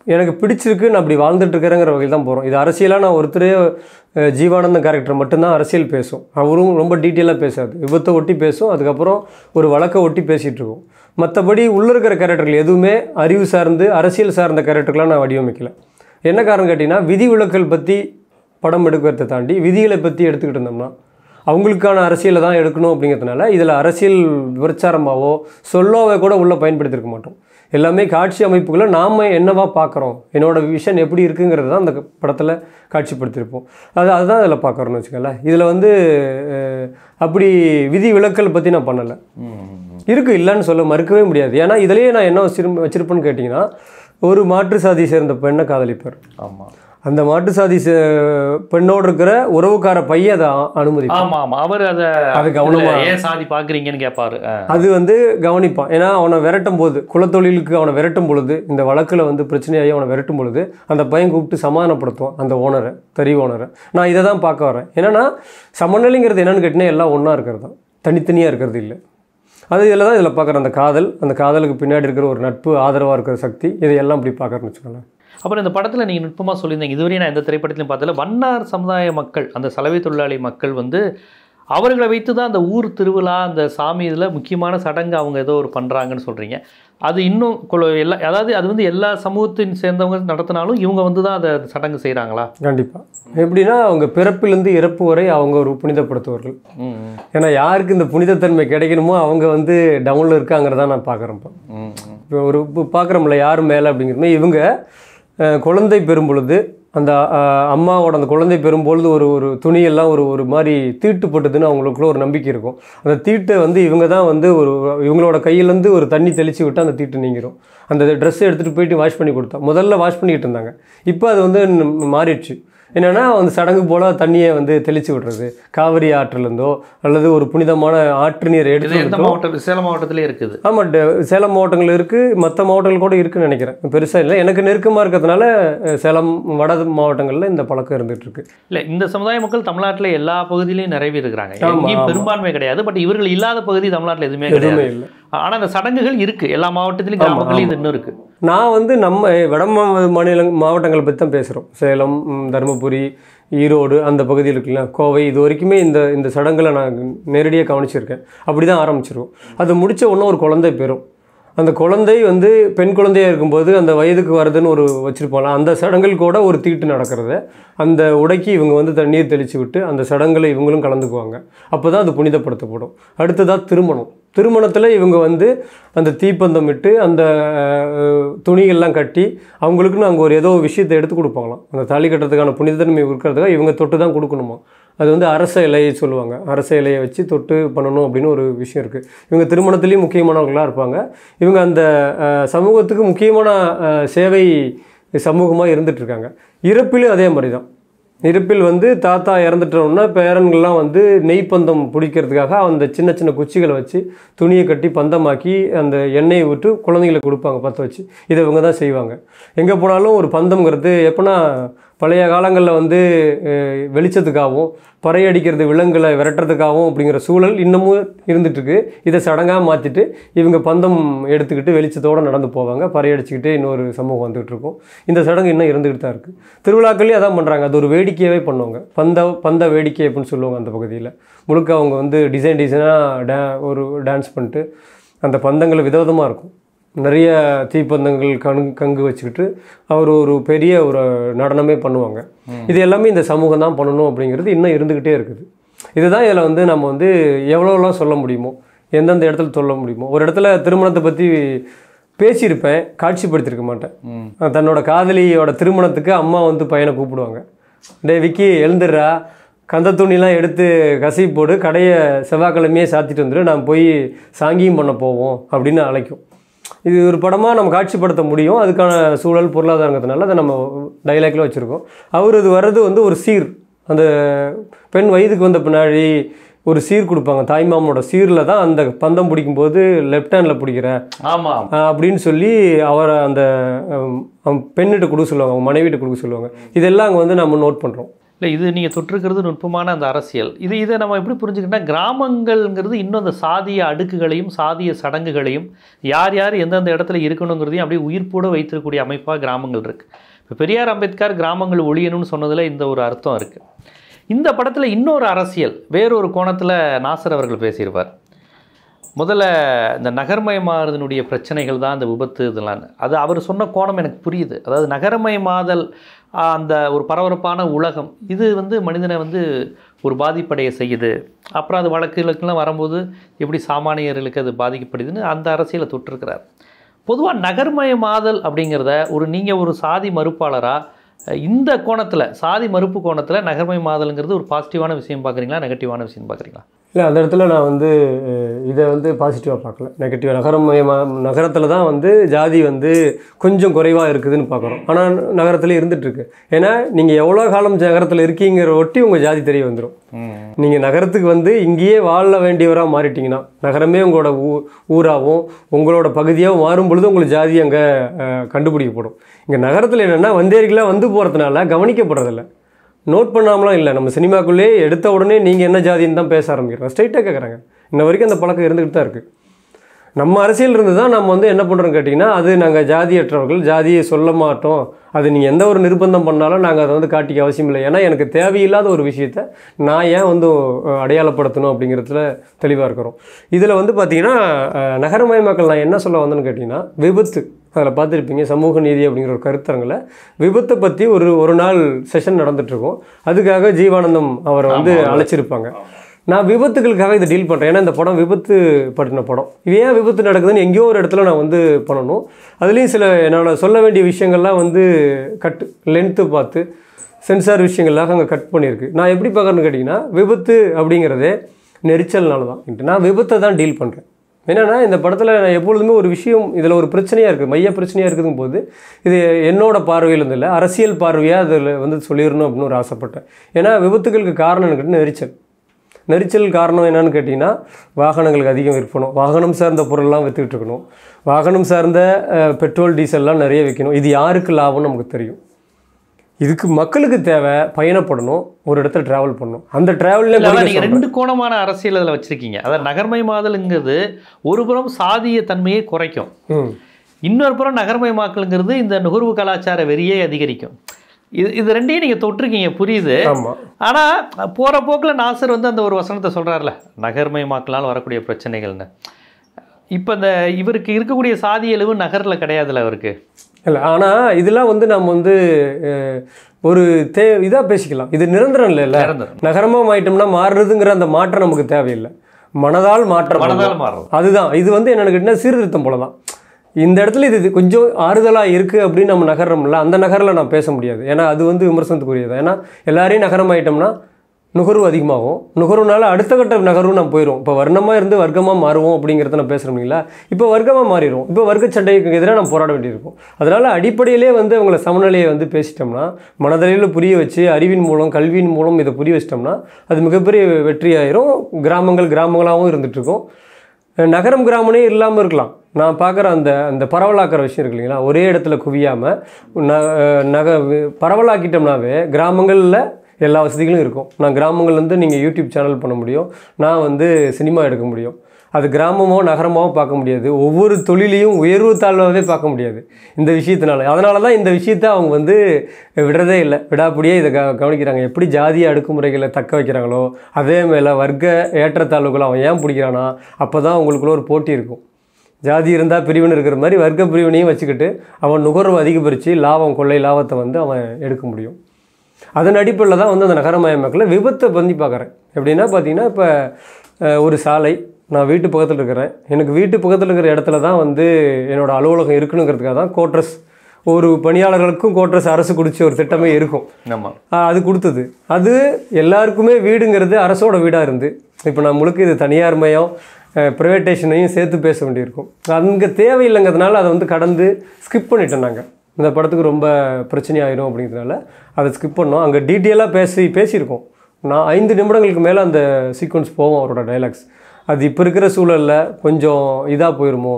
எனக்கு பிடிச்சிருக்கு நான் அப்படி வாழ்ந்துட்டு இருக்கிறேங்கிற வகையில் தான் போகிறோம் இது அரசியலாக நான் ஒருத்தரே அஹ், ஜீவானந்தம் கேரக்டர் மட்டும்தான் அரசியல் பேசும் அவரும் ரொம்ப டீட்டெயிலாக பேசாது விபத்தை ஒட்டி பேசும் அதுக்கப்புறம் ஒரு வழக்கை ஒட்டி பேசிகிட்டு இருக்கோம் மற்றபடி உள்ளே இருக்கிற கேரக்டர்கள் எதுவுமே அறிவு சார்ந்து அரசியல் சார்ந்த கேரக்டர்லாம் நான் வடிவமைக்கல என்ன காரணம் கேட்டிங்கன்னா விதி விலக்கல் பற்றி படம் எடுக்கிறதை தாண்டி விதிகளை பற்றி எடுத்துக்கிட்டு இருந்தோம்னா அவங்களுக்கான அரசியலை தான் எடுக்கணும் அப்படிங்கிறதுனால இதில் அரசியல் விபச்சாரமாவோ சொல்லோவை கூட உள்ளே பயன்படுத்தியிருக்க மாட்டோம் எல்லாமே காட்சி அமைப்புகளை நாம் என்னவா பார்க்குறோம் என்னோட விஷன் எப்படி இருக்குங்கிறது தான் அந்த படத்தில் காட்சிப்படுத்தியிருப்போம் அது அதுதான் அதில் பார்க்குறோன்னு வச்சுக்கோங்களேன் இதில் வந்து அஹ், அப்படி விதி விலக்கல் பற்றி நான் பண்ணலை இருக்குது இல்லைன்னு சொல்ல மறுக்கவே முடியாது ஏன்னா இதுலேயே நான் என்ன வச்சிரு வச்சிருப்பேன்னு கேட்டிங்கன்னா ஒரு மாற்று சாதி சேர்ந்த பெண்ணை காதலிப்பார் ஆமாம் அந்த மாட்டு சாதி சே- பெண்ணோடு இருக்கிற உறவுக்கார பையன் அதை அ- அனுமதிப்பான் ஆமா ஆமா அவர் அதை அது கவனமா- இல்ல, ஏன் சாதி பாக்குறீங்கன்னு கேட்பாரு ஆ. அது வந்து கவனிப்பான் ஏன்னா அவனை விரட்டும் போது குலத்தொழிலுக்கு அவனை விரட்டும் பொழுது இந்த வழக்கில் வந்து பிரச்சனையாகி அவனை விரட்டும் பொழுது அந்த பையன் கூப்பிட்டு சமாதானப்படுத்துவான் அந்த ஓனரை தறி ஓனரை நான் இதை தான் பார்க்க வரேன் என்னன்னா சமநிலைங்கிறது என்னன்னு கேட்டிங்கன்னா எல்லாம் ஒன்றா இருக்கிறது தான் தனித்தனியாக இருக்கிறது இல்லை அது இதில் தான் இதில் பார்க்குற அந்த காதல் அந்த காதலுக்கு பின்னாடி இருக்கிற ஒரு நட்பு ஆதரவாக இருக்கிற சக்தி இதையெல்லாம் இப்படி பார்க்குறேன்னு வச்சுக்கோங்களேன் அப்புறம் இந்த படத்துல நீங்க நுட்பமா சொல்லியிருந்தீங்க இதுவரையும் நான் எந்த திரைப்படத்திலையும் பார்த்ததில்ல வண்ணார் சமுதாய மக்கள் அந்த சலவை தொழிலாளி மக்கள் வந்து அவர்களை வைத்து தான் அந்த ஊர் திருவிழா அந்த சாமி இதில் முக்கியமான சடங்கு அவங்க ஏதோ ஒரு பண்ணுறாங்கன்னு சொல்கிறீங்க அது இன்னும் கொல- எல்லா அதாவது அது வந்து எல்லா சமூகத்தின் சேர்ந்தவங்க நடத்தினாலும் இவங்க வந்து தான் அதை சடங்கு செய்கிறாங்களா கண்டிப்பாக எப்படின்னா அவங்க பிறப்பிலிருந்து இறப்பு வரை அவங்க ஒரு புனிதப்படுத்துவார்கள் ம் ம், ஏன்னா யாருக்கு இந்த புனிதத்தன்மை கிடைக்கணுமோ அவங்க வந்து டவுனில் இருக்காங்கிறத நான் பார்க்குறேன் இப்போ ம் ம். இப்போ ஒரு இப்போ பார்க்குறோம்ல யார் மேலே அப்படிங்கிறது இவங்க அஹ், குழந்தை பெறும் பொழுது அந்த அஹ், அம்மாவோட அந்த குழந்தை பெறும்பொழுது ஒரு ஒரு துணியெல்லாம் ஒரு ஒரு மாதிரி தீட்டுப்பட்டதுன்னு அவங்களுக்குள்ள ஒரு நம்பிக்கை இருக்கும் அந்த தீட்டை வந்து இவங்க தான் வந்து ஒரு இவங்களோட கையிலேருந்து ஒரு தண்ணி தெளித்து விட்டு அந்த தீட்டு நீங்கிரும் அந்த ட்ரெஸ்ஸை எடுத்துகிட்டு போயிட்டு வாஷ் பண்ணி கொடுத்தா முதல்ல வாஷ் பண்ணிக்கிட்டு இருந்தாங்க இப்போ அது வந்து ந- மாறிடுச்சு என்னென்னா அந்த சடங்கு போல் தண்ணியை வந்து தெளித்து விடுறது காவிரி ஆற்றிலேருந்தோ அல்லது ஒரு புனிதமான ஆற்று நீரை இது எடுத்து எந்த மாவட்டம் சேலம் மாவட்டத்திலே இருக்குது ஆமாம் சேலம் மாவட்டங்கள் இருக்குது மற்ற மாவட்டங்கள் கூட இருக்குன்னு நினைக்கிறேன் பெருசாக இல்லை எனக்கு நெருக்கமாக இருக்கிறதுனால அஹ், சேலம் வட மாவட்டங்களில் இந்த பழக்கம் இருந்துட்டு இருக்கு இல்லை இந்த சமுதாய மக்கள் தமிழ்நாட்டில் எல்லா பகுதியிலையும் நிறைய பேர் இருக்கிறாங்க ஆமா, எங்கேயும் ஆமா. பெரும்பான்மை கிடையாது பட் இவர்கள் இல்லாத பகுதி தமிழ்நாட்டில் எதுவுமே கிடையாது எதுவுமே இல்லை ஆனால் அந்த சடங்குகள் இருக்கு எல்லா மாவட்டத்திலையும் கிராமங்களையும் இது இன்னும் இருக்கு நான் வந்து நம்ம வட மா- மாநில மாவட்டங்களை பற்றி தான் பேசுகிறோம் சேலம் ம், தருமபுரி ஈரோடு அந்த பகுதியில் இருக்குல்ல கோவை இது வரைக்குமே இந்த இந்த சடங்குகளை நான் நேரடியாக கவனிச்சிருக்கேன் அப்படி தான் ஆரம்பிச்சிருவோம் அது முடிச்ச உடனே ஒரு குழந்தை பெறும் அந்த குழந்தை வந்து பெண் குழந்தையாக இருக்கும்போது அந்த வயதுக்கு வருதுன்னு ஒரு வச்சுருப்பாங்க அந்த சடங்கில் கூட ஒரு தீட்டு நடக்கிறத அந்த உடைக்கு இவங்க வந்து தண்ணீர் தெளித்து விட்டு அந்த சடங்குல இவங்களும் கலந்துக்குவாங்க அப்போ தான் அது புனிதப்படுத்தப்படும் அடுத்ததாக திருமணம் திருமணத்தில் இவங்க வந்து அந்த தீப்பந்தம் இட்டு அந்த அஹ், துணியெல்லாம் கட்டி அவங்களுக்குன்னு அங்கே ஒரு ஏதோ ஒரு விஷயத்தை எடுத்து கொடுப்பாங்களாம் அந்த தாலி கட்டுறதுக்கான புனிதத்தன்மை இருக்கிறதுக்காக இவங்க தொட்டு தான் கொடுக்கணுமா அது வந்து அரச இலையை சொல்லுவாங்க அரச இலையை வச்சு தொட்டு பண்ணணும் அப்படின்னு ஒரு விஷயம் இருக்குது இவங்க திருமணத்துலேயும் முக்கியமானவர்களாக இருப்பாங்க இவங்க அந்த அஹ், சமூகத்துக்கு முக்கியமான அஹ், சேவை சமூகமாக இருந்துகிட்ருக்காங்க இறப்பிலும் அதே மாதிரி தான் இறப்பில் வந்து தாத்தா இறந்துட்டோம்னா பேரன்கள்லாம் வந்து நெய் பந்தம் பிடிக்கிறதுக்காக அந்த சின்ன சின்ன குச்சிகளை வச்சு துணியை கட்டி பந்தமாக்கி அந்த எண்ணெயை விட்டு குழந்தைங்களுக்கு கொடுப்பாங்க பற்ற வச்சு இதை இவங்க தான் செய்வாங்க எங்கே போனாலும் ஒரு பந்தம்ங்கிறது எப்போனா பழைய காலங்களில் வந்து அஹ், வெளிச்சத்துக்காகவும் பறையடிக்கிறது விலங்குகளை விரட்டுறதுக்காகவும் அப்படிங்கிற சூழல் இன்னமும் இருந்துகிட்ருக்கு இதை சடங்காக மாற்றிட்டு இவங்க பந்தம் எடுத்துக்கிட்டு வெளிச்சத்தோடு நடந்து போவாங்க பறையடிச்சுக்கிட்டு இன்னொரு சமூகம் வந்துகிட்டு இருக்கும் இந்த சடங்கு இன்னும் இருந்துகிட்டு தான் இருக்குது திருவிழாக்கள்லேயும் அதான் பண்ணுறாங்க அது ஒரு வேடிக்கையாகவே பண்ணுவாங்க பந்த பந்த வேடிக்கை அப்படின்னு சொல்லுவாங்க அந்த பகுதியில் முழுக்க அவங்க வந்து டிசைன் டிசைனாக டே ஒரு டான்ஸ் பண்ணிட்டு அந்த பந்தங்கள் விதவிதமாக இருக்கும் நிறைய தீப்பந்தங்கள் கண் கங்கு வச்சுக்கிட்டு அவர் ஒரு பெரிய ஒரு நடனமே பண்ணுவாங்க இது எல்லாமே இந்த சமூகம் தான் பண்ணணும் அப்படிங்கிறது இன்னும் இருந்துக்கிட்டே இருக்குது இதுதான் இதில் வந்து நம்ம வந்து எவ்வளோலாம் சொல்ல முடியுமோ எந்தெந்த இடத்துல சொல்ல முடியுமோ ஒரு இடத்துல திருமணத்தை பற்றி பேசியிருப்பேன் காட்சிப்படுத்தியிருக்க மாட்டேன் ம். தன்னோட காதலியோட திருமணத்துக்கு அம்மா வந்து பையனை கூப்பிடுவாங்க டே விக்கி எழுந்துடுறா கந்த துணிலாம் எடுத்து கசி போடு கடையை செவ்வாய்க்கிழமையே சாத்திட்டு வந்துடு நான் போய் சாங்கியம் பண்ண போவோம் அப்படின்னு அழைக்கும் இது ஒரு படமாக நம்ம காட்சிப்படுத்த முடியும் அதுக்கான சூழல் பொருளாதாரங்கிறதுனால அதை நம்ம டைலாக்ல வச்சுருக்கோம் அவர் இது வர்றது வந்து ஒரு சீர் அந்த பெண் வயதுக்கு வந்த பின்னாடி ஒரு சீர் கொடுப்பாங்க தாய்மாமனோட சீரில் தான் அந்த பந்தம் பிடிக்கும்போது லெஃப்ட் ஹேண்டில் பிடிக்கிற ஆமாம் ஆஹ் அப்படின்னு சொல்லி அவரை அந்த ஹம், அவன் பெண்ணிட்ட கொடுக்க சொல்லுவாங்க அவங்க மனைவிட்ட கொடுக்க சொல்லுவாங்க இதெல்லாம் அங்கே வந்து நம்ம நோட் பண்ணுறோம் இல்லை இது நீங்கள் தொட்டிருக்கிறது நுட்பமான அந்த அரசியல் இது இதை நம்ம எப்படி புரிஞ்சுக்கிட்டோம்னா கிராமங்கள்ங்கிறது இன்னும் அந்த சாதிய அடுக்குகளையும் சாதிய சடங்குகளையும் யார் யார் எந்தெந்த இடத்துல இருக்கணுங்கிறதையும் அப்படியே உயிர்ப்போட வைத்திருக்கக்கூடிய அமைப்பாக கிராமங்கள் இருக்குது இப்போ பெரியார் அம்பேத்கர் கிராமங்கள் ஒழியணும்னு சொன்னதில் இந்த ஒரு அர்த்தம் இருக்குது இந்த படத்தில் இன்னொரு அரசியல் வேறொரு கோணத்தில் நாசர் அவர்கள் பேசியிருப்பார் முதல்ல இந்த நகர்மயமாதனுடைய பிரச்சனைகள் தான் அந்த விபத்து இதெல்லாம் அது அவர் சொன்ன கோணம் எனக்கு புரியுது அதாவது நகரமயமாதல் ஆஹ், அந்த ஒரு பரபரப்பான உலகம் இது வந்து மனிதனை வந்து ஒரு பாதிப்படைய செய்யுது அப்புறம் அது வழக்குகளுக்கெல்லாம் வரும்போது எப்படி சாமானியர்களுக்கு அது பாதிக்கப்படுதுன்னு அந்த அரசியலை தொட்டிருக்கிறார் பொதுவாக நகர்மயமாதல் அப்படிங்கிறத ஒரு நீங்கள் ஒரு சாதி மறுப்பாளராக இந்த கோணத்தில் சாதி மறுப்பு கோணத்தில் நகர்மயமாதல்ங்கிறது ஒரு பாசிட்டிவான விஷயம் பார்க்குறீங்களா நெகட்டிவான விஷயம் பார்க்குறீங்களா இல்லை அந்த இடத்துல நான் வந்து அஹ், இதை வந்து பாசிட்டிவாக பார்க்கல நெகட்டிவ் நகரமயமாக நகரத்தில் தான் வந்து ஜாதி வந்து கொஞ்சம் குறைவாக இருக்குதுன்னு பார்க்குறோம் ஆனால் நகரத்தில் இருந்துகிட்ருக்கு ஏன்னா நீங்கள் எவ்வளோ காலம் நகரத்தில் இருக்கீங்கிற ஒட்டி உங்கள் ஜாதி தெரிய வந்துடும் நீங்கள் நகரத்துக்கு வந்து இங்கேயே வாழ வேண்டியவராக மாறிட்டீங்கன்னா நகரமே உங்களோட ஊ ஊராகவும் உங்களோட பகுதியாகவும் மாறும் பொழுது உங்களுக்கு ஜாதி அங்கே கண்டுபிடிக்கப்படும் இங்கே நகரத்தில் என்னென்னா வந்தேரிகளாக வந்து போகிறதுனால கவனிக்கப்படுறதில்ல நோட் பண்ணாமலாம் இல்லை நம்ம சினிமாக்குள்ளே எடுத்த உடனே நீங்கள் என்ன ஜாதின்னு தான் பேச ஆரம்பிக்கிறோம் ஸ்ட்ரைட்டாக கேட்குறாங்க இன்ன வரைக்கும் அந்த பழக்கம் இருந்துகிட்டு தான் இருக்குது நம்ம அரசியல் இருந்து தான் நம்ம வந்து என்ன பண்ணுறோம் கேட்டிங்கன்னா அது நாங்கள் ஜாதியற்றவர்கள் ஜாதியை சொல்ல மாட்டோம் அது நீங்கள் எந்த ஒரு நிர்பந்தம் பண்ணாலும் நாங்கள் அதை வந்து காட்டிக்க அவசியம் இல்லை ஏன்னா எனக்கு தேவையில்லாத ஒரு விஷயத்த நான் ஏன் வந்து அஹ், அடையாளப்படுத்தணும் அப்படிங்கிறதுல தெளிவாக இருக்கிறோம் இதில் வந்து பார்த்திங்கன்னா அஹ், நகரமயமாக்கல் நான் என்ன சொல்ல வந்தேன்னு கேட்டிங்கன்னா விபத்து அதில் பார்த்துருப்பீங்க சமூக நீதி அப்படிங்கிற ஒரு கருத்தரங்கில் விபத்தை பற்றி ஒரு ஒரு நாள் செஷன் நடந்துட்டுருக்கோம் அதுக்காக ஜீவானந்தம் அவரை வந்து அழைச்சிருப்பாங்க நான் விபத்துகளுக்காக இதை டீல் பண்ணுறேன் ஏன்னா இந்த படம் விபத்து பற்றின படம் இது ஏன் விபத்து நடக்குதுன்னு எங்கேயோ ஒரு இடத்துல நான் வந்து பண்ணணும் அதுலேயும் சில என்னோட சொல்ல வேண்டிய விஷயங்கள்லாம் வந்து கட் லென்த்து பார்த்து சென்சார் விஷயங்கள்லாம் அங்கே கட் பண்ணியிருக்கு நான் எப்படி பார்க்குறேன்னு கேட்டிங்கன்னா விபத்து அப்படிங்கிறதே நெரிச்சல்னால தான் நான் விபத்தை தான் டீல் பண்ணுறேன் என்னன்னா இந்த படத்தில் நான் எப்பொழுதுமே ஒரு விஷயம் இதில் ஒரு பிரச்சனையாக இருக்குது மைய பிரச்சனையாக இருக்குதுங்க போது இது என்னோட பார்வையிலிருந்து இல்லை அரசியல் பார்வையாக அதில் வந்து சொல்லிடணும் அப்படின்னு ஒரு ஆசைப்பட்டேன் ஏன்னா விபத்துகளுக்கு காரணம் எனக்கு நெரிச்சல் நெரிச்சல் காரணம் என்னன்னு கேட்டிங்கன்னா வாகனங்களுக்கு அதிகம் விற்பணும் வாகனம் சார்ந்த பொருள்லாம் விற்றுக்கிட்டு இருக்கணும் வாகனம் சார்ந்த அஹ், பெட்ரோல் டீசல்லாம் நிறைய விற்கணும் இது யாருக்கு லாபம்னு நமக்கு தெரியும் இதுக்கு மக்களுக்கு தேவை பயணப்படணும் ஒரு இடத்துல ட்ராவல் பண்ணணும் அந்த இல்ல, அதான் ட்ராவலில் நீங்க ரெண்டு கோணமான அரசியல் அதில் வச்சிருக்கீங்க அதாவது நகர்மயமாதல்ங்கிறது ஒரு புறம் சாதிய தன்மையை குறைக்கும் ம் இன்னொரு புறம் நகர்மயமாக்கலுங்கிறது இந்த நுகர்வு கலாச்சார வெறியை அதிகரிக்கும் இது இது ரெண்டையும் நீங்கள் தொட்டிருக்கீங்க புரியுது ஆமாம் ஆனால் போகிற போக்கில் நாசர் வந்து அந்த ஒரு வசனத்தை சொல்கிறார்ல நகர்மயமாக்கலால் வரக்கூடிய பிரச்சனைகள்னு இப்போ இந்த இவருக்கு இருக்கக்கூடிய சாதி எழுவு நகரில் கிடையாதுல்ல அவருக்கு இல்லை ஆனால் இதெல்லாம் வந்து நம்ம வந்து அஹ், ஒரு தே இதாக பேசிக்கலாம் இது நிரந்தரம் இல்லைல்ல நிரந்தரம். நகரமாக ஆயிட்டோம்னா மாறுறதுங்கிற அந்த மாற்றம் நமக்கு தேவையில்லை மனதால் மாற்றம் மனதால் மாறுறது அதுதான் இது வந்து என்னன்னு கேட்டிங்கன்னா சீர்திருத்தம் போல தான் இந்த இடத்துல இது இது கொஞ்சம் ஆறுதலாக இருக்குது அப்படின்னு நம்ம நகர்றோம்ல அந்த நகரில் நான் பேச முடியாது ஏன்னா அது வந்து விமர்சனத்துக்குரியது ஏன்னா எல்லாரையும் நகரம் ஆயிட்டோம்னா நுகர்வு அதிகமாகும் நுகர்வுனால அடுத்த கட்ட நகர்வு நம்ம போயிடும் இப்போ வர்ணமாக இருந்து வர்க்கமாக மாறுவோம் அப்படிங்கிறத நான் பேசுகிறோம் இல்லைங்களா இப்போ வர்க்கமாக மாறிடும் இப்போ வர்க்க சண்டைக்கு எதிராக நம்ம போராட வேண்டியிருக்கும் அதனால் அடிப்படையிலே வந்து அவங்கள சமநிலையை வந்து பேசிட்டோம்னா மனதளவில் புரிய வச்சு அறிவின் மூலம் கல்வியின் மூலம் இதை புரிய வச்சிட்டோம்னா அது மிகப்பெரிய வெற்றியாயிரும் கிராமங்கள் கிராமங்களாகவும் இருந்துகிட்ருக்கும் நகரம் கிராமனே இல்லாமல் இருக்கலாம் நான் பார்க்குற அந்த அந்த பரவலாக்கிற விஷயம் இருக்கு இல்லைங்களா ஒரே இடத்துல குவியாமல் ந நக பரவலாக்கிட்டோம்னாவே கிராமங்களில் எல்லா வசதிகளும் இருக்கும் நான் கிராமங்கள்லேருந்து நீங்கள் யூடியூப் சேனல் பண்ண முடியும் நான் வந்து சினிமா எடுக்க முடியும் அது கிராமமோ நகரமோ பார்க்க முடியாது ஒவ்வொரு தொழிலையும் உயர்வு தாழ்வாகவே பார்க்க முடியாது இந்த விஷயத்தினால அதனால தான் இந்த விஷயத்தை அவங்க வந்து விடுறதே இல்லை விடாப்படியே இதை க கவனிக்கிறாங்க எப்படி ஜாதிய அடுக்குமுறைகளை தக்க வைக்கிறாங்களோ அதே மேலே வர்க்க ஏற்றத்தாழ்வுகளை அவன் ஏன் பிடிக்கிறானா அப்போ தான் உங்களுக்குள்ள ஒரு போட்டி இருக்கும் ஜாதி இருந்தால் பிரிவினை இருக்கிற மாதிரி வர்க்க பிரிவினையும் வச்சுக்கிட்டு அவன் நுகர்வு அதிகரித்து லாபம் கொள்ளை லாபத்தை வந்து அவன் எடுக்க முடியும் அதன் அடிப்படையில் தான் வந்து அந்த நகரமயமாக்கல விபத்தை பற்றி பார்க்குறேன் எப்படின்னா பார்த்தீங்கன்னா இப்போ ஒரு சாலை நான் வீட்டு பக்கத்தில் இருக்கிறேன் எனக்கு வீட்டு பக்கத்தில் இருக்கிற இடத்துல தான் வந்து என்னோடய அலுவலகம் இருக்கணுங்கிறதுக்காக தான் கோட்ரஸ் ஒரு பணியாளர்களுக்கும் கோட்ரஸ் அரசு குடிச்ச ஒரு திட்டமே இருக்கும் ஆமாம் ஆஹ் அது கொடுத்தது அது எல்லாருக்குமே வீடுங்கிறது அரசோட வீடாக இருந்து இப்போ நான் முழுக்க இது தனியார் மயம் ப்ரைவேட்டேஷனையும் சேர்த்து பேச வேண்டியிருக்கும் அங்கே தேவையில்லைங்கிறதுனால அதை வந்து கடந்து ஸ்கிப் பண்ணிட்டோம் நாங்கள் இந்த படத்துக்கு ரொம்ப பிரச்சனையாயிரும் அப்படிங்கிறதுனால அதை ஸ்கிப் பண்ணோம் அங்கே டீட்டெயிலாக பேசி பேசியிருக்கோம் நான் ஐந்து நிமிடங்களுக்கு மேலே அந்த சீக்வன்ஸ் போவோம் அவரோட டைலாக்ஸ் அது இப்போ இருக்கிற சூழலில் கொஞ்சம் இதாக போயிருமோ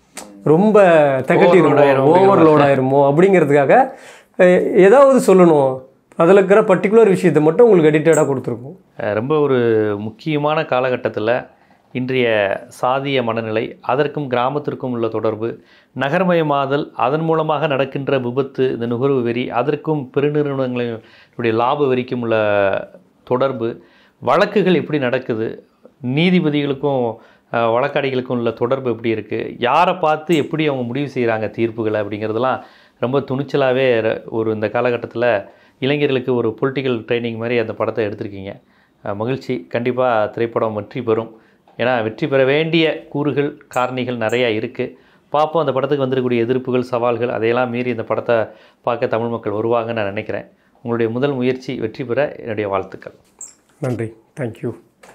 ரொம்ப Overload தகட்டிருமோ ஆயிரும் அப்படிங்கிற ஓவர்லோட் ஆயிருமோ அப்படிங்கிறதுக்காக அஹ், ஏதாவது சொல்லணும் அதில் இருக்கிற பர்டிகுலர் விஷயத்தை மட்டும் உங்களுக்கு எடிட்டடாக கொடுத்துருக்கோம் அஹ் ரொம்ப ஒரு முக்கியமான காலகட்டத்தில் இன்றைய சாதிய மனநிலை அதற்கும் கிராமத்திற்கும் உள்ள தொடர்பு நகர்மயமாதல் அதன் மூலமாக நடக்கின்ற விபத்து இந்த நுகர்வு வெறி அதற்கும் பெருநிறுவனங்களுடைய லாப வெறிக்கும் உள்ள தொடர்பு வழக்குகள் எப்படி நடக்குது நீதிபதிகளுக்கும் அஹ், வழக்காடிகளுக்கும் உள்ள தொடர்பு எப்படி இருக்குது யாரை பார்த்து எப்படி அவங்க முடிவு செய்கிறாங்க தீர்ப்புகளை அப்படிங்கிறதெல்லாம் ரொம்ப துணிச்சலாகவே ஒரு இந்த காலகட்டத்தில் இளைஞர்களுக்கு ஒரு பொலிட்டிக்கல் ட்ரைனிங் மாதிரி அந்த படத்தை எடுத்திருக்கீங்க அஹ், மகிழ்ச்சி கண்டிப்பாக திரைப்படம் வெற்றி பெறும் ஏன்னா வெற்றி பெற வேண்டிய கூறுகள் காரணிகள் நிறையா இருக்குது பார்ப்போம் அந்த படத்துக்கு வந்திருக்கக்கூடிய எதிர்ப்புகள் சவால்கள் அதையெல்லாம் மீறி இந்த படத்தை பார்க்க தமிழ் மக்கள் வருவாங்கன்னு நான் நினைக்கிறேன் உங்களுடைய முதல் முயற்சி வெற்றி பெற என்னுடைய வாழ்த்துக்கள் நன்றி தேங்க்யூ